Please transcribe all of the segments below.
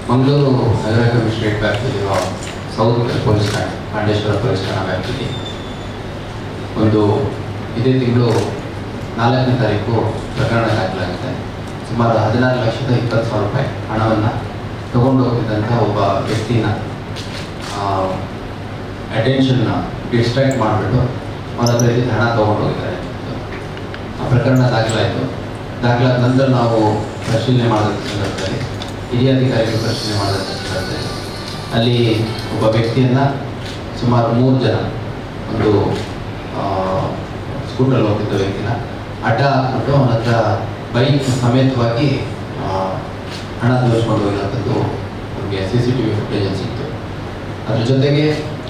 ಮಂಗಳೂರು ನಗರ ಕಮಿಷನರೇಟ್ ವ್ಯಾಪ್ತಿಯಲ್ಲಿರುವ south police ಠಾಣೆ ಪಾಂಡೇಶ್ವರ ಪೊಲೀಸ್ ಠಾಣಾ ವ್ಯಾಪ್ತಿಯಲ್ಲಿ ಒಂದು ಇದೇ ತಿಂಗಳು ನಾಲ್ಕನೇ ತಾರೀಕು ಪ್ರಕರಣ ದಾಖಲಾಗಿದೆ ಸುಮಾರು ಹದಿನಾರು ಲಕ್ಷದ ಇಪ್ಪತ್ತು ಸಾವಿರ ರೂಪಾಯಿ ಹಣವನ್ನು ತಗೊಂಡು ಹೋಗ್ತಿದ್ದಂಥ ಒಬ್ಬ ವ್ಯಕ್ತಿನ ಅಟೆನ್ಷನ್ನ ಡಿಸ್ಟ್ರಾಕ್ಟ್ ಮಾಡಿಬಿಟ್ಟು ಅವನ ಹತ್ರ ಇದ್ದಿದ್ದ ಹಣ ತೊಗೊಂಡು ಹೋಗಿದ್ದಾರೆ ಆ ಪ್ರಕರಣ ದಾಖಲಾಯಿತು ದಾಖಲಾದ ನಂತರ ನಾವು ಪರಿಶೀಲನೆ ಮಾಡಿದ ಸಂದರ್ಭದಲ್ಲಿ ಹಿರಿಯ ಅಧಿಕಾರಿಗಳು ಪರಿಶೀಲನೆ ಮಾಡಿದ ಸಂದರ್ಭದಲ್ಲಿ ಅಲ್ಲಿ ಒಬ್ಬ ವ್ಯಕ್ತಿಯನ್ನು ಸುಮಾರು ಮೂರು ಜನ ಒಂದು ಸ್ಕೂಟರ್ ಹೋಗ್ತಿದ್ದ ವ್ಯಕ್ತಿನ ಅಡ್ಡ ಹಾಕ್ಬಿಟ್ಟು ಅವನ ಹತ್ರ ಬೈಕ್ ಸಮೇತವಾಗಿ ಆ, ಹಣ ತೋರಿಸ್ಕೊಂಡು ಹೋಗಿರೋಂಥದ್ದು ನಮಗೆ ಸಿ ಸಿ ಟಿ ವಿ ಫುಟೇಜಲ್ಲಿ ಸಿಕ್ತು ಅದ್ರ ಜೊತೆಗೆ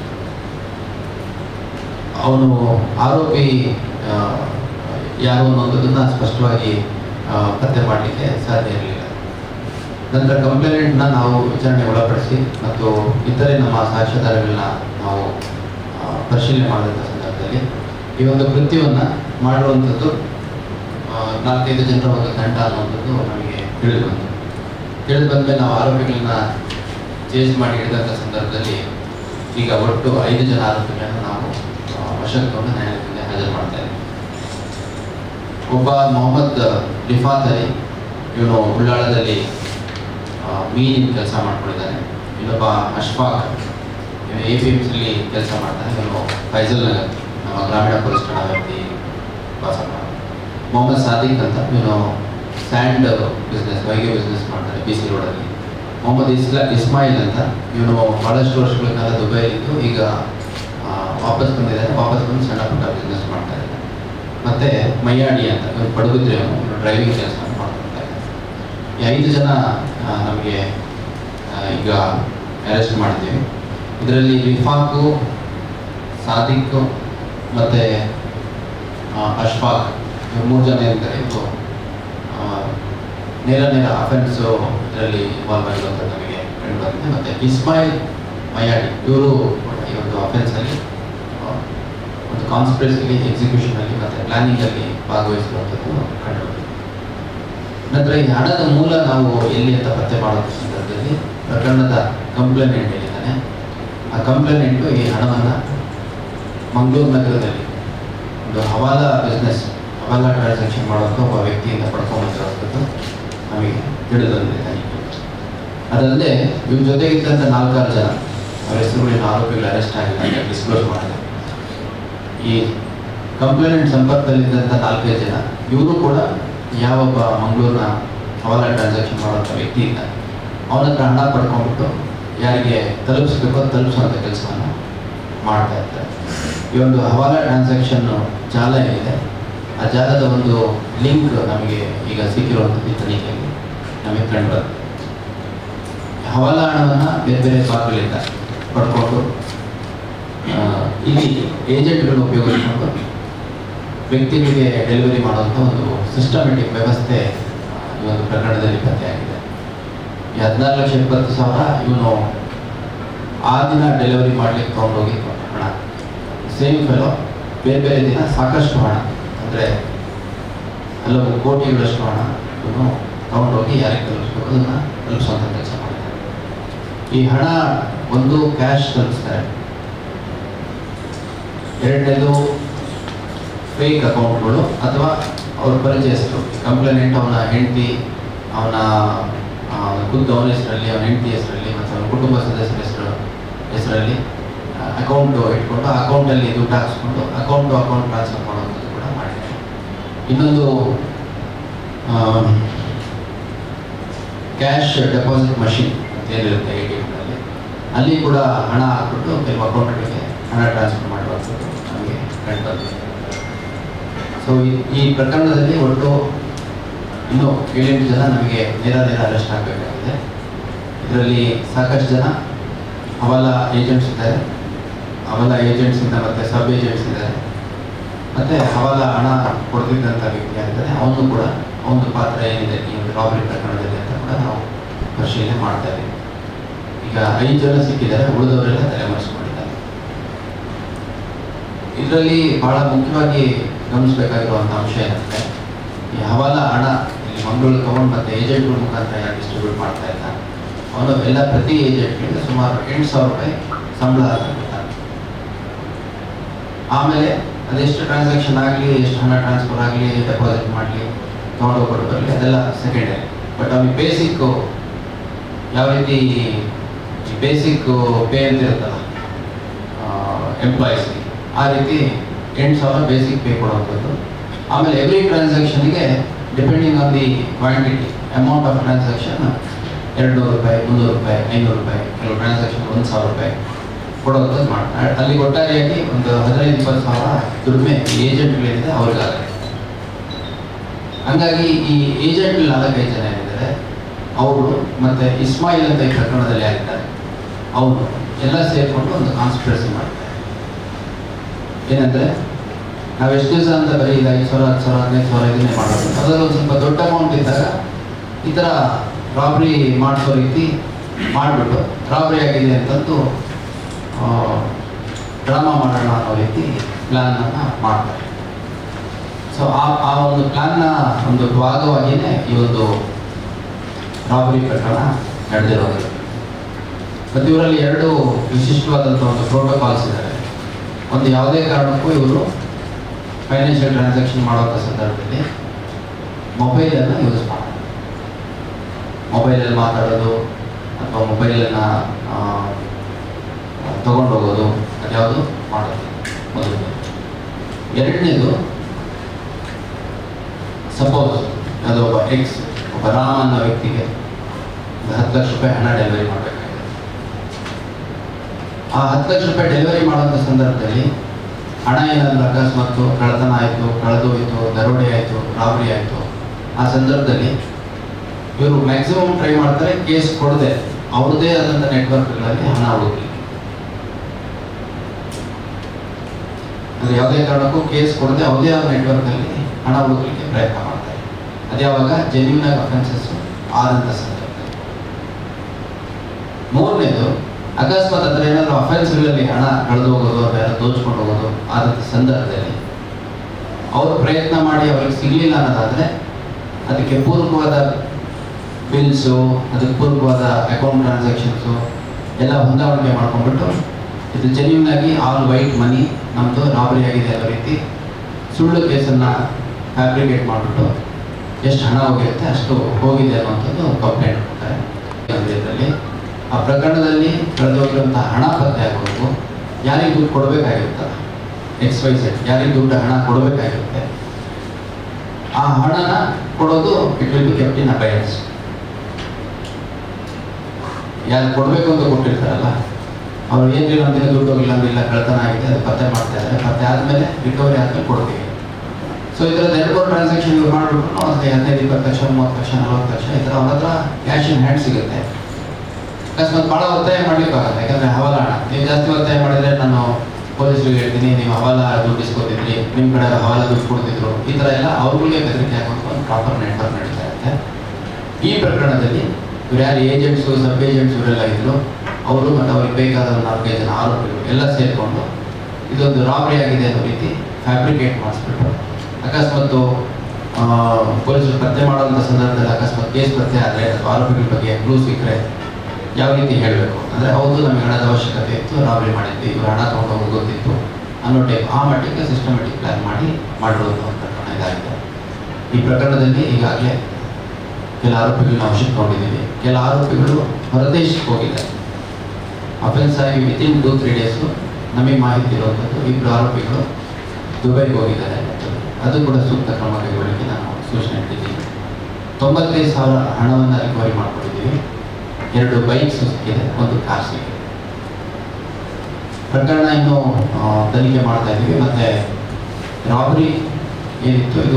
ಅವನು ಆರೋಪಿ ಆ, ಯಾರು ಅನ್ನೋದನ್ನ ಸ್ಪಷ್ಟವಾಗಿ ಆ, ಪತ್ತೆ ಮಾಡಲಿಕ್ಕೆ ಸಾಧ್ಯ ಇರಲಿಲ್ಲ ನಂತರ ಕಂಪ್ಲೇಂಟ್ನ ನಾವು ವಿಚಾರಣೆ ಒಳಪಡಿಸಿ ಮತ್ತು ಇತರೆ ನಮ್ಮ ಸಾಕ್ಷ್ಯಾಧಾರಗಳನ್ನ ನಾವು ಆ, ಪರಿಶೀಲನೆ ಮಾಡಿದಂಥ ಸಂದರ್ಭದಲ್ಲಿ ಈ ಒಂದು ಕೃತ್ಯವನ್ನು ಮಾಡುವಂಥದ್ದು ಆ, ನಾಲ್ಕೈದು ಜನರ ಒಂದು ತಂಡ ಅನ್ನುವಂಥದ್ದು ನಮಗೆ ತಿಳಿದು ಬಂತು ತಿಳಿದು ಬಂದಮೇಲೆ ನಾವು ಆರೋಪಿಗಳನ್ನ ಚೇಸ್ ಮಾಡಿ ಹಿಡಿದಂಥ ಸಂದರ್ಭದಲ್ಲಿ ಈಗ ಒಟ್ಟು ಐದು ಜನ ಆರೋಪಿಗಳನ್ನು ನಾವು ಆ, ವಶಕ್ಕೆ ತಗೊಂಡು ನ್ಯಾಯಾಲಯದಿಂದ ಹಾಜರು ಮಾಡ್ತಾ ಇದ್ದೀವಿ ಒಬ್ಬ ಮೊಹಮ್ಮದ್ ರಿಫಾತ್ ಅಲಿ ಇವನು ಉಳ್ಳಾಳದಲ್ಲಿ ಆ, ಮೀನಿನ ಕೆಲಸ ಮಾಡ್ಕೊಂಡಿದ್ದಾನೆ ಇನ್ನೊಬ್ಬ ಅಶ್ಫಾಕ್ ಇವನು ಎ ಪಿ ಎಮ್ ಸಿಲಿ ಕೆಲಸ ಮಾಡ್ತಾನೆ ಇವನು ಫೈಜಲ್ ನಗರ್ ನಮ್ಮ ಗ್ರಾಮೀಣ ಪೊಲೀಸ್ ಠಾಣಾ ವ್ಯಾಪ್ತಿ ವಾಸ ಮಾಡ ಮೊಹಮ್ಮದ್ ಸಾದಿಕ್ ಅಂತ ಇವನು ಸ್ಯಾಂಡ್ ಬಿಸ್ನೆಸ್ ವೈಗೆ ಬಿಸ್ನೆಸ್ ಮಾಡ್ತಾನೆ ಬಿ ಸಿ ರೋಡಲ್ಲಿ ಮೊಹಮ್ಮದ್ ಇಸ್ಲಾ ಇಸ್ಮಾಯಿಲ್ ಅಂತ ಇವನು ಭಾಳಷ್ಟು ವರ್ಷಗಳ ಕಾಲ ದುಬೈಲಿದ್ದು ಈಗ ಆ, ವಾಪಸ್ ಬಂದಿದ್ದಾನೆ ವಾಪಸ್ ಬಂದು ಸಣ್ಣ ಪುಟ್ಟ ಬಿಸ್ನೆಸ್ ಮಾಡ್ತಾ ಇದ್ದಾನೆ ಮತ್ತು ಮಯ್ಯಾಡಿ ಅಂತ ಇವನು ಪಡುಬಿದ್ರೆ ಇವನು ಡ್ರೈವಿಂಗ್ ಕೆಲಸ ಮಾಡ್ಕೊಳ್ತಾ ಇದ್ದಾನೆ ಈ ಐದು ಜನ ಆ, ನಮಗೆ ಆ, ಈಗ ಅರೆಸ್ಟ್ ಮಾಡಿದ್ದೀವಿ ಇದರಲ್ಲಿ ರಿಫಾಕು ಸಾದಿಕ್ ಮತ್ತು ಅಶ್ಫಾಕ್ ಇವ್ರು ಮೂರು ಜನ ಇರ್ತಾರೆ ಇದು ಆ, ನೇರ ನೇರ ಅಫೆನ್ಸು ಇದರಲ್ಲಿ ಇನ್ವಾಲ್ವ್ ಆಗಿರುವಂಥ ನಮಗೆ ಕಂಡು ಬಂದಿದೆ ಮತ್ತು ಇಸ್ಮಾಯಿಲ್ ಮಯಾಡಿ ಇವರು ಈ ಒಂದು ಅಫೆನ್ಸಲ್ಲಿ ಒಂದು ಕಾನ್ಸ್ಪಿರಸಿಲಿ ಎಕ್ಸಿಕ್ಯೂಷನಲ್ಲಿ ಮತ್ತು ಪ್ಲಾನಿಂಗಲ್ಲಿ ಭಾಗವಹಿಸಿರುವಂಥದ್ದು ಕಂಡು ಬಂದಿದೆ ನಂತರ ಈ ಹಣದ ಮೂಲ ನಾವು ಎಲ್ಲಿ ಅಂತ ಪತ್ತೆ ಮಾಡೋ ಸಂದರ್ಭದಲ್ಲಿ ಪ್ರಕರಣದ ಕಂಪ್ಲೇನೆಂಟ್ ಹೇಳಿದ್ದಾನೆ ಆ ಕಂಪ್ಲೇನೆಂಟು ಈ ಹಣವನ್ನು ಮಂಗಳೂರು ನಗರದಲ್ಲಿ ಒಂದು ಹವಾಲಾ ಬಿಸ್ನೆಸ್ ಹವಾಲಾ ಟ್ರಾನ್ಸಾಕ್ಷನ್ ಮಾಡುವಂಥ ಒಬ್ಬ ವ್ಯಕ್ತಿಯಿಂದ ಪಡ್ಕೊಂಬಂದಿರೋಂಥದ್ದು ನಮಗೆ ತಿಳಿದು ಬಂದಿದೆ ಅದಲ್ಲದೆ ಇವ್ರ ಜೊತೆಗಿದ್ದಂಥ ನಾಲ್ಕಾರು ಜನ ಅವರ ಹೆಸರುಗಳಿನ ಆರೋಪಿಗಳು ಅರೆಸ್ಟ್ ಆಗಿಲ್ಲ ಅಂತ ಡಿಸ್ಕ್ಲೋಸ್ ಮಾಡಿದೆ ಈ ಕಂಪ್ಲೇನೆಂಟ್ ಸಂಪರ್ಕದಲ್ಲಿದ್ದಂಥ ನಾಲ್ಕೈದು ಜನ ಇವರು ಕೂಡ ಯಾವೊಬ್ಬ ಮಂಗಳೂರಿನ ಹವಾಲಾ ಟ್ರಾನ್ಸಾಕ್ಷನ್ ಮಾಡುವಂಥ ವ್ಯಕ್ತಿ ಇದ್ದಾನೆ ಅವನ ಹತ್ರ ಹಣ ಪಡ್ಕೊಂಡ್ಬಿಟ್ಟು ಯಾರಿಗೆ ತಲುಪಿಸ್ಬೇಕು ಅದು ತಲುಪಿಸುವಂಥ ಕೆಲಸವನ್ನು ಮಾಡ್ತಾ ಇರ್ತಾರೆ ಈ ಒಂದು ಹವಾಲಾ ಟ್ರಾನ್ಸಾಕ್ಷನ್ ಜಾಲ ಏನಿದೆ ಆ ಜಾಲದ ಒಂದು ಲಿಂಕ್ ನಮಗೆ ಈಗ ಸಿಕ್ಕಿರುವಂಥದ್ದು ಈ ತನಿಖೆಯಲ್ಲಿ ನಮಗೆ ಕಂಡು ಬರುತ್ತೆ ಹವಾಲಾ ಹಣವನ್ನು ಬೇರೆ ಬೇರೆ ಭಾಗಗಳಿಂದ ಪಡ್ಕೊಂಡು ಆ, ಇಲ್ಲಿ ಏಜೆಂಟ್ಗಳನ್ನ ಉಪಯೋಗಿಸ್ಕೊಂಡು ವ್ಯಕ್ತಿಗಳಿಗೆ ಡೆಲಿವರಿ ಮಾಡುವಂಥ ಒಂದು ಸಿಸ್ಟಮೆಟಿಕ್ ವ್ಯವಸ್ಥೆ ಆ, ಈ ಒಂದು ಪ್ರಕರಣದಲ್ಲಿ ಪತ್ತೆಯಾಗಿದೆ ಈ ಹದಿನಾರು ಲಕ್ಷ ಇಪ್ಪತ್ತು ಸಾವಿರ ಇವನು ಆ ದಿನ ಡೆಲಿವರಿ ಮಾಡಲಿಕ್ಕೆ ತೊಗೊಂಡೋಗಿ ಹಣ ಸೇಮ್ ಫೆಲೋ ಬೇರೆ ಬೇರೆ ದಿನ ಸಾಕಷ್ಟು ಹಣ ಅಂದರೆ ಹಲವು ಕೋಟಿಗಳಷ್ಟು ಹಣ ಇವನು ತೊಗೊಂಡೋಗಿ ಯಾರಿಗೆ ತಲುಪಿಸ್ಬೇಕು ಅದನ್ನು ತಲುಪಿಸುವಂಥ ಕೆಲಸ ಮಾಡಿದ್ದಾರೆ ಈ ಹಣ ಒಂದು ಕ್ಯಾಶ್ ತಲುಪಿಸ್ತಾರೆ ಎರಡನೇದು ಫೇಕ್ ಅಕೌಂಟ್ಗಳು ಅಥವಾ ಅವ್ರ ಪರಿಚಯಸ್ಥರು ಕಂಪ್ಲೇನೆಂಟ್ ಅವನ ಹೆಂಡತಿ ಅವನ ಆ, ಖುದ್ದು ಅವನ ಹೆಸರಲ್ಲಿ ಅವನ ಹೆಂಡತಿ ಹೆಸರಲ್ಲಿ ಮತ್ತು ಅವನ ಕುಟುಂಬ ಸದಸ್ಯರ ಹೆಸರು ಹೆಸರಲ್ಲಿ ಅಕೌಂಟ್ ಇಟ್ಕೊಂಡು ಆ ಅಕೌಂಟಲ್ಲಿ ದುಡ್ಡು ಹಾಕಿಸ್ಕೊಂಡು ಅಕೌಂಟ್ ಟು ಅಕೌಂಟ್ ಟ್ರಾನ್ಸ್ಫರ್ ಮಾಡುವಂಥದ್ದು ಕೂಡ ಮಾಡಿದ್ದಾರೆ ಇನ್ನೊಂದು ಕ್ಯಾಶ್ ಡೆಪಾಸಿಟ್ ಮಷಿನ್ ಅಂತ ಏನಿರುತ್ತೆ ಎ ಟಿ ಎಮ್ನಲ್ಲಿ ಅಲ್ಲಿ ಕೂಡ ಹಣ ಹಾಕ್ಬಿಟ್ಟು ಕೆಲವು ಅಕೌಂಟ್ಗಳಿಗೆ ಹಣ ಟ್ರಾನ್ಸ್ಫರ್ ಮಾಡುವಂಥದ್ದು ನಮಗೆ ಕಂಡು ಬಂದಿದೆ ಸೊ ಈ ಪ್ರಕರಣದಲ್ಲಿ ಒಟ್ಟು ಇನ್ನೂ ಏಳೆಂಟು ಜನ ನಮಗೆ ನೇರ ನೇರ ಅರೆಸ್ಟ್ ಆಗಬೇಕಾಗಿದೆ ಇದರಲ್ಲಿ ಸಾಕಷ್ಟು ಜನ ಹವಾಲಾ ಏಜೆಂಟ್ಸ್ ಇದ್ದಾರೆ ಹವಾಲಾ ಏಜೆಂಟ್ಸಿಂದ ಮತ್ತು ಸಬ್ ಏಜೆಂಟ್ಸ್ ಇದ್ದಾರೆ ಮತ್ತು ಹವಾಲಾ ಹಣ ಕೊಡ್ತಿದ್ದಂಥ ವ್ಯಕ್ತಿ ಆಗಿದ್ದಾರೆ ಅವನು ಕೂಡ ಅವನ ಪಾತ್ರ ಏನಿದೆ ಈ ಒಂದು ರಾಬರಿ ಪ್ರಕರಣದಲ್ಲಿ ಅಂತ ಕೂಡ ನಾವು ಪರಿಶೀಲನೆ ಮಾಡ್ತಾ ಇದ್ದೀವಿ ಈಗ ಐದು ಜನ ಸಿಕ್ಕಿದ್ದಾರೆ ಉಳಿದವರೆಲ್ಲ ತಲೆಮರೆಸ್ಕೊಂಡಿದ್ದಾರೆ ಇದರಲ್ಲಿ ಬಹಳ ಮುಖ್ಯವಾಗಿ ಗಮನಿಸಬೇಕಾಗಿರುವಂಥ ಅಂಶ ಏನಂದರೆ ಈ ಹವಾಲಾ ಹಣ ಇಲ್ಲಿ ಮಂಗಳೂರು ತಗೊಂಡು ಮತ್ತು ಏಜೆಂಟ್ಗಳ ಮುಖಾಂತರ ಯಾರು ಡಿಸ್ಟ್ರಿಬ್ಯೂಟ್ ಮಾಡ್ತಾ ಇದ್ದಾರೆ ಅವನು ಎಲ್ಲ ಪ್ರತಿ ಏಜೆಂಟ್ಗೆ ಸುಮಾರು ಎಂಟು ಸಾವಿರ ರೂಪಾಯಿ ಸಂಬಳ ಅಂತ ಕೊಡ್ತಾನೆ ಆಮೇಲೆ ಅದೆಷ್ಟು ಟ್ರಾನ್ಸಾಕ್ಷನ್ ಆಗಲಿ ಎಷ್ಟು ಹಣ ಟ್ರಾನ್ಸ್ಫರ್ ಆಗಲಿ ಡೆಪಾಸಿಟ್ ಮಾಡಲಿ ತೊಗೊಂಡೋಗಿ ಕೊಟ್ಟು ಬರಲಿ ಅದೆಲ್ಲ ಸೆಕೆಂಡರಿ ಬಟ್ ಅವನಿಗೆ ಬೇಸಿಕ್ಕು ಯಾವ ರೀತಿ ಬೇಸಿಕ್ ಪೇ ಅಂತ ಇರುತ್ತಲ್ಲ ಎಂಪ್ಲಾಯೀಸ್ಗೆ ಆ ರೀತಿ ಎಂಟು ಸಾವಿರ ಬೇಸಿಕ್ ಪೇ ಕೊಡುವಂಥದ್ದು ಆಮೇಲೆ ಎವ್ರಿ ಟ್ರಾನ್ಸಾಕ್ಷನ್ಗೆ depending on the quantity amount of transaction ಎರಡು ನೂರು ರೂಪಾಯಿ ಮುನ್ನೂರು ರೂಪಾಯಿ ಐನೂರು ರೂಪಾಯಿ ಕೆಲವು ಟ್ರಾನ್ಸಾಕ್ಷನ್ ಒಂದು ಸಾವಿರ ರೂಪಾಯಿ ಕೊಡುವಂಥದ್ದು ಮಾಡ್ತಾರೆ ಅಲ್ಲಿ ಒಟ್ಟಾರೆಯಾಗಿ ಒಂದು ಹದಿನೈದು ಇಪ್ಪತ್ತು ಸಾವಿರ ದುಡಿಮೆ ಈ ಏಜೆಂಟ್ಗಳಿಂದ ಅವ್ರಿಗಾಗುತ್ತೆ ಹಂಗಾಗಿ ಈ ಏಜೆಂಟ್ ನಾಲ್ಕೈದು ಜನ ಏನಿದ್ದಾರೆ ಅವರು ಮತ್ತೆ ಇಸ್ಮಾಯಿಲ್ ಅಂತ ಈ ಪ್ರಕರಣದಲ್ಲಿ ಆಗಿದ್ದಾರೆ ಅವರು ಎಲ್ಲ ಸೇರಿಕೊಂಡು ಒಂದು ಕಾನ್ಸ್ಪಿರಸಿ ಮಾಡ್ತಾರೆ ಏನಂದ್ರೆ ನಾವು ಎಷ್ಟು ದಿವಸ ಅಂತ ಬರೀ ಇದು ಐದು ಸಾವಿರ ಹತ್ತು ಸಾವಿರ ಹದಿನೈದು ಸಾವಿರ ಇದನ್ನೇ ಮಾಡೋದು ಅದರಲ್ಲಿ ಒಂದು ಸ್ವಲ್ಪ ದೊಡ್ಡ ಅಮೌಂಟ್ ಇದ್ದಾಗ ಈ ಥರ ರಾಬ್ರಿ ಮಾಡಿಸೋ ರೀತಿ ಮಾಡಿಬಿಟ್ಟು ರಾಬ್ರಿ ಆಗಿದೆ ಅಂತಂದು ಡ್ರಾಮಾ ಮಾಡೋಣ ಅನ್ನೋ ರೀತಿ ಪ್ಲ್ಯಾನನ್ನು ಮಾಡ್ತಾರೆ ಸೊ ಆ ಆ ಒಂದು ಪ್ಲ್ಯಾನ್ನ ಒಂದು ಭಾಗವಾಗಿಯೇ ಈ ಒಂದು ರಾಬರಿ ಪ್ರಕರಣ ನಡೆದಿರೋದು ಮತ್ತು ಇವರಲ್ಲಿ ಎರಡು ವಿಶಿಷ್ಟವಾದಂಥ ಒಂದು ಪ್ರೋಟೋಕಾಲ್ಸ್ ಇದ್ದಾರೆ ಒಂದು ಯಾವುದೇ ಕಾರಣಕ್ಕೂ ಇವರು ಫೈನಾನ್ಷಿಯಲ್ ಟ್ರಾನ್ಸಾಕ್ಷನ್ ಮಾಡುವಂಥ ಸಂದರ್ಭದಲ್ಲಿ ಮೊಬೈಲನ್ನು ಯೂಸ್ ಮಾಡೋದು ಮೊಬೈಲಲ್ಲಿ ಮಾತಾಡೋದು ಅಥವಾ ಮೊಬೈಲನ್ನು ತಗೊಂಡು ಹೋಗೋದು ಅದ್ಯಾವುದು ಮಾಡೋದು ಮೊದಲು ಎರಡನೇದು ಸಪೋಸ್ ಅದು ಒಬ್ಬ ಎಕ್ಸ್ ಒಬ್ಬ ರಾಮ ಅನ್ನೋ ವ್ಯಕ್ತಿಗೆ ಒಂದು ಹತ್ತು ಲಕ್ಷ ರೂಪಾಯಿ ಹಣ ಡೆಲಿವರಿ ಮಾಡಬೇಕಾಗಿದೆ ಆ ಹತ್ತು ಲಕ್ಷ ರೂಪಾಯಿ ಡೆಲಿವರಿ ಮಾಡುವಂಥ ಸಂದರ್ಭದಲ್ಲಿ ಹಣ ಏನಾದರೂ ಅಕಸ್ಮಾತ್ತು ಕಳ್ಳತನ ಆಯಿತು ಕಳೆದು ಹೋಯಿತು ದರೋಡೆ ಆಯಿತು ರಾಬರಿ ಆಯಿತು ಆ ಸಂದರ್ಭದಲ್ಲಿ ಇವರು ಮ್ಯಾಕ್ಸಿಮಮ್ ಟ್ರೈ ಮಾಡ್ತಾರೆ ಕೇಸ್ ಕೊಡದೆ ಅವ್ರದ್ದೇ ಆದಂಥ ನೆಟ್ವರ್ಕ್ಗಳಲ್ಲಿ ಹಣ ಹುಡುಕಲಿ ಅಂದರೆ ಯಾವುದೇ ಕಾರಣಕ್ಕೂ ಕೇಸ್ ಕೊಡದೆ ಯಾವುದೇ ಆದ ನೆಟ್ವರ್ಕ್ನಲ್ಲಿ ಹಣ ಹುಡುಕಲಿಕ್ಕೆ ಪ್ರಯತ್ನ ಮಾಡ್ತಾರೆ ಅದ್ಯಾವಾಗ ಜೆನ್ಯೂನ್ ಆಗಿ ಅಫೆನ್ಸಸ್ ಆದಂಥ ಸಂದರ್ಭದಲ್ಲಿ ಮೂರನೇದು ಅಕಸ್ಮಾತ್ ಅಂದರೆ ಏನಾದರೂ ಅಫೆನ್ಸ್ಗಳಲ್ಲಿ ಹಣ ಕಳೆದು ಹೋಗೋದು ಅಥವಾ ಯಾರೋ ದೋಚ್ಕೊಂಡು ಹೋಗೋದು ಆದಂಥ ಸಂದರ್ಭದಲ್ಲಿ ಅವರು ಪ್ರಯತ್ನ ಮಾಡಿ ಅವ್ರಿಗೆ ಸಿಗಲಿಲ್ಲ ಅನ್ನೋದಾದರೆ ಅದಕ್ಕೆ ಪೂರ್ವಕವಾದ ಬಿಲ್ಸು ಅದಕ್ಕೆ ಪೂರ್ವಕವಾದ ಅಕೌಂಟ್ ಟ್ರಾನ್ಸಾಕ್ಷನ್ಸು ಎಲ್ಲ ಹೊಂದಾಣಿಕೆ ಮಾಡ್ಕೊಂಡ್ಬಿಟ್ಟು ಇದು ಜೆನ್ಯೂನ್ ಆಗಿ ಆಲ್ ವೈಟ್ ಮನಿ ನಮ್ಮದು ರಾಬರಿ ಆಗಿದೆ ಅನ್ನೋ ರೀತಿ ಸುಳ್ಳು ಕೇಸನ್ನು ಫ್ಯಾಬ್ರಿಕೇಟ್ ಮಾಡಿಬಿಟ್ಟು ಎಷ್ಟು ಹಣ ಹೋಗಿರುತ್ತೆ ಅಷ್ಟು ಹೋಗಿದೆ ಅನ್ನುವಂಥದ್ದು ಕಂಪ್ಲೇಂಟ್ ಕೊಡ್ತಾರೆ ಇದರಲ್ಲಿ ಆ ಪ್ರಕರಣದಲ್ಲಿ ಕಳೆದೋಗಿರುವಂಥ ಹಣ ಪತ್ತೆ ಆಗೋದು ಯಾರಿಗೆ ದುಡ್ಡು ಕೊಡಬೇಕಾಗಿರುತ್ತಲ್ಲ ಎಕ್ಸ್ ವೈ ಸೆಟ್ ಯಾರಿಗೆ ದುಡ್ಡು ಹಣ ಕೊಡಬೇಕಾಗಿರುತ್ತೆ ಆ ಹಣನ ಕೊಡೋದು it will be kept in abeyance ಯಾರು ಕೊಡಬೇಕು ಅಂತ ಕೊಟ್ಟಿರ್ತಾರಲ್ಲ ಅವ್ರು ಏನಿಲ್ಲ ಅಂದಿಲ್ಲ ದುಡ್ಡು ಹೋಗಿಲ್ಲ ಅಂದಿಲ್ಲ ಕಳ್ತನ ಆಗಿದೆ ಅದು ಪತ್ತೆ ಮಾಡ್ತಾ ಇದ್ದಾರೆ ಪತ್ತೆ ಆದಮೇಲೆ ರಿಕವರಿ ಆದಮೇಲೆ ಕೊಡ್ತೀವಿ ಸೊ ಇದರಲ್ಲಿ ಎರಡು ಮೂರು ಟ್ರಾನ್ಸಾಕ್ಷನ್ ಇವ್ರು ಮಾಡಿಬಿಟ್ಟು ಒಂದು ಹದಿನೈದು ಇಪ್ಪತ್ತು ಲಕ್ಷ ಮೂವತ್ತು ಲಕ್ಷ ನಲ್ವತ್ತು ಲಕ್ಷ ಈ ಥರ ಅವನ ಹತ್ರ ಕ್ಯಾಶ್ ಇನ್ ಹ್ಯಾಂಡ್ ಸಿಗುತ್ತೆ ಅಕಸ್ಮಾತ್ ಭಾಳ ಒತ್ತಾಯ ಮಾಡ್ಲಿಕ್ಕಾಗಲ್ಲ ಯಾಕಂದರೆ ಹವಾಲಾಣ ನೀವು ಜಾಸ್ತಿ ಒತ್ತಾಯ ಮಾಡಿದರೆ ನಾನು ಪೊಲೀಸರಿಗೆ ಹೇಳ್ತೀನಿ ನೀವು ಹವಾಲ ದುಡ್ಡು ಇಸ್ಕೊತಿದ್ರಿ ನಿಮ್ಮ ಕಡೆ ಹವಾಲ ದುಡ್ಡು ಕೊಡ್ತಿದ್ರು ಈ ಥರ ಎಲ್ಲ ಅವ್ರಿಗೆ ಬೆದರಿಕೆ ಆಗುವಂಥ ಒಂದು ಪ್ರಾಪರ್ ನೆಟ್ವರ್ಕ್ ನಡೀತಾ ಇರುತ್ತೆ ಈ ಪ್ರಕರಣದಲ್ಲಿ ಇವ್ರು ಯಾರು ಏಜೆಂಟ್ಸು ಸಬ್ ಏಜೆಂಟ್ಸ್ ಇವರೆಲ್ಲ ಇದ್ರು ಅವರು ಮತ್ತು ಅವ್ರಿಗೆ ಬೇಕಾದ ಒಂದು ನಾಲ್ಕೈದು ಜನ ಆರೋಪಿಗಳು ಎಲ್ಲ ಸೇರಿಕೊಂಡು ಇದೊಂದು ರಾಬರಿ ಆಗಿದೆ ಅನ್ನೋ ರೀತಿ ಫ್ಯಾಬ್ರಿಕೇಟ್ ಮಾಡಿಸ್ಬಿಟ್ಟು ಅಕಸ್ಮಾತ್ತು ಆ, ಪೊಲೀಸರು ಪತ್ತೆ ಮಾಡೋಂಥ ಸಂದರ್ಭದಲ್ಲಿ ಅಕಸ್ಮಾತ್ ಕೇಸ್ ಪತ್ತೆ ಆದರೆ ಅಥವಾ ಆರೋಪಿಗಳ ಬಗ್ಗೆ ಕ್ಲೂ ಸಿಕ್ಕರೆ ಯಾವ ರೀತಿ ಹೇಳಬೇಕು ಅಂದರೆ ಹೌದು ನಮಗೆ ಹಣದ ಅವಶ್ಯಕತೆ ಇತ್ತು ರಾಬರಿ ಮಾಡಿದ್ವಿ ಇವರು ಹಣ ತೊಗೊಂಡು ಹೋಗೋದು ಗೊತ್ತಿತ್ತು ಅನ್ನೋ ಟೈಪ್ ಆ ಮಟ್ಟಿಗೆ ಸಿಸ್ಟಮೆಟಿಕ್ ಪ್ಲಾನ್ ಮಾಡಿ ಮಾಡಿರುವಂಥ ಒಂದು ಪ್ರಕರಣ ಇದಾಗಿದೆ ಈ ಪ್ರಕರಣದಲ್ಲಿ ಈಗಾಗಲೇ ಕೆಲ ಆರೋಪಿಗಳನ್ನ ವಶಕ್ಕೆ ತಗೊಂಡಿದ್ದೀವಿ ಕೆಲ ಆರೋಪಿಗಳು ಹೊರದೇಶಕ್ಕೆ ಹೋಗಿದ್ದಾರೆ ಅಫೆನ್ಸ್ ಆಗಿ ವಿತಿನ್ ಟೂ ತ್ರೀ ಡೇಸು ನಮಗೆ ಮಾಹಿತಿ ಇರುವಂಥದ್ದು ಇಬ್ಬರು ಆರೋಪಿಗಳು ದುಬೈಗೆ ಹೋಗಿದ್ದಾರೆ ಅದು ಕೂಡ ಸೂಕ್ತ ಕ್ರಮ ಕೈಗೊಳ್ಳಲಿಕ್ಕೆ ನಾನು ಸೂಚನೆ ಇಟ್ಟಿದ್ದೀನಿ ತೊಂಬತ್ತೈದು ಸಾವಿರ ಹಣವನ್ನು ರಿಕವರಿ ಮಾಡ್ಕೊಂಡಿದ್ದೀವಿ ಎರಡು ಬೈಕ್ಸ್ ಸಿಕ್ಕಿದೆ ಒಂದು ಕಾರ್ ಸಿಕ್ಕಿದೆ ಪ್ರಕರಣ ಇನ್ನು ಆ, ತನಿಖೆ ಮಾಡ್ತಾ ಇದ್ದೀವಿ ಮತ್ತೆ ರಾಬರಿ ಏನಿತ್ತು ಇದು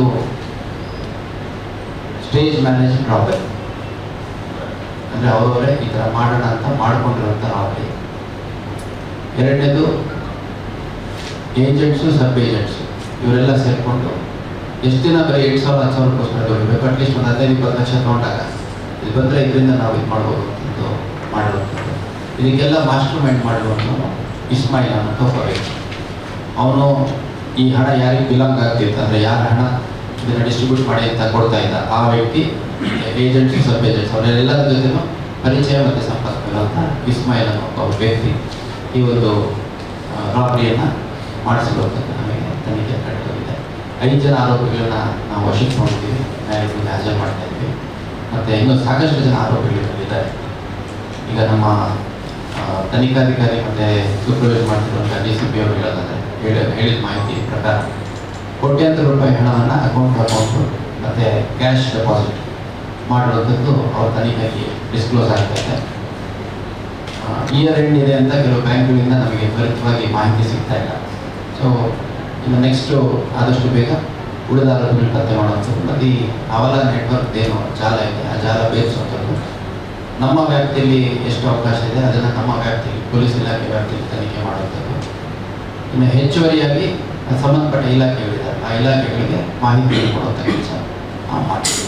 ಸ್ಟೇಜ್ ಮ್ಯಾನೇಜ್ ರಾಬರಿ ಅಂದರೆ ಅವರವರೇ ಈ ಥರ ಮಾಡೋಣ ಅಂತ ಮಾಡ್ಕೊಂಡಿರುವಂಥ ರಾಬರಿ ಎರಡನೇದು ಏಜೆಂಟ್ಸು ಸಬ್ ಏಜೆಂಟ್ಸು ಇವರೆಲ್ಲ ಸೇರಿಕೊಂಡು ಎಷ್ಟು ದಿನ ಬರೀ ಎಂಟು ಸಾವಿರ ಹತ್ತು ಸಾವಿರಕ್ಕೋಸ್ಕರ ದುಡಿಬೇಕು ಅಟ್ಲೀಸ್ಟ್ ಒಂದು ಹದಿನೈದು ಇಪ್ಪತ್ತು ಲಕ್ಷ ತೊಗೊಂಡಾಗ ಇದು ಬಂದರೆ ಇದರಿಂದ ನಾವು ಇದು ಮಾಡ್ಬೋದು ಅಂತಂದು ಮಾಡಿರುವಂಥದ್ದು ಇದಕ್ಕೆಲ್ಲ ಮಾಸ್ಟರ್ ಮೈಂಡ್ ಮಾಡಿರುವಂಥವನು ಇಸ್ಮಾಯಿಲ್ ಅನ್ನೋ ಒಬ್ಬ ವ್ಯಕ್ತಿ ಅವನು ಈ ಹಣ ಯಾರಿಗೆ ಬಿಲಾಂಗ್ ಆಗ್ತಿತ್ತು ಅಂದರೆ ಯಾರ ಹಣ ಇದನ್ನು ಡಿಸ್ಟ್ರಿಬ್ಯೂಟ್ ಮಾಡಿ ಅಂತ ಕೊಡ್ತಾ ಇದ್ದ ಆ ವ್ಯಕ್ತಿ ಏಜೆಂಟ್ಸ್ ಸಬ್ ಏಜೆಂಟ್ಸ್ ಅವರೆಲ್ಲರ ಜೊತೆನೂ ಪರಿಚಯ ಮತ್ತು ಸಂಪರ್ಕವಿರುವಂಥ ಇಸ್ಮಾಯಿಲ್ ಅನ್ನೋ ಒಬ್ಬ ವ್ಯಕ್ತಿ ಈ ಒಂದು ರಾಬರಿಯನ್ನು ಮಾಡಿಸಿರುವಂಥದ್ದು ನಮಗೆ ತನಿಖೆ ಕಂಡುಬಂದಿದೆ ಐದು ಜನ ಆರೋಪಿಗಳನ್ನ ನಾವು ವಶಕ್ಕೆ ನೋಡ್ತೀವಿ ನ್ಯಾಯಾಲಯದಲ್ಲಿ ಹಾಜರು ಮಾಡ್ತಾ ಇದ್ವಿ ಮತ್ತು ಇನ್ನೂ ಸಾಕಷ್ಟು ಜನ ಆರೋಪಿಗಳಿದ್ದಾರೆ ಈಗ ನಮ್ಮ ಆ, ತನಿಖಾಧಿಕಾರಿ ಮತ್ತು ಸೂಪರ್ವೈಸ್ ಮಾಡ್ತಿರುವಂಥ ಡಿ ಸಿ ಪಿ ಅವರು ಹೇಳೋದಾದ್ರೆ ಹೇಳಿ ಹೇಳಿದ ಮಾಹಿತಿ ಪ್ರಕಾರ ಕೋಟ್ಯಾಂತರ ರೂಪಾಯಿ ಹಣವನ್ನು ಅಕೌಂಟ್ ಅಕೌಂಟ್ ಮತ್ತು ಕ್ಯಾಶ್ ಡೆಪಾಸಿಟ್ ಮಾಡಿರುವಂಥದ್ದು ಅವ್ರ ತನಿಖೆಗೆ ಡಿಸ್ಕ್ಲೋಸ್ ಆಗ್ತಾ ಇದೆ ಇಯರ್ ಎಂಡ್ ಇದೆ ಅಂತ ಕೆಲವು ಬ್ಯಾಂಕ್ಗಳಿಂದ ನಮಗೆ ತ್ವರಿತವಾಗಿ ಮಾಹಿತಿ ಸಿಗ್ತಾ ಇಲ್ಲ ಸೊ ಇನ್ನು ನೆಕ್ಸ್ಟು ಆದಷ್ಟು ಬೇಗ ಉಳಿದ ಆರೋಪಿಗಳು ಪತ್ತೆ ಮಾಡುವಂಥದ್ದು ಮತ್ತು ಈ ಅವಲ ನೆಟ್ವರ್ಕ್ ಏನು ಜಾಲ ಇದೆ ಆ ಜಾಲ ಬೇರಿಸುವಂಥದ್ದು ನಮ್ಮ ವ್ಯಾಪ್ತಿಯಲ್ಲಿ ಎಷ್ಟು ಅವಕಾಶ ಇದೆ ಅದನ್ನು ನಮ್ಮ ವ್ಯಾಪ್ತಿಯಲ್ಲಿ ಪೊಲೀಸ್ ಇಲಾಖೆ ವ್ಯಾಪ್ತಿಯಲ್ಲಿ ತನಿಖೆ ಮಾಡುವಂಥದ್ದು ಇನ್ನು ಹೆಚ್ಚುವರಿಯಾಗಿ ಸಂಬಂಧಪಟ್ಟ ಇಲಾಖೆಗಳಿದೆ ಆ ಇಲಾಖೆಗಳಿಗೆ ಮಾಹಿತಿ ಕೊಡುವಂಥ ಕೆಲಸ ನಾವು ಮಾಡ್ತೀವಿ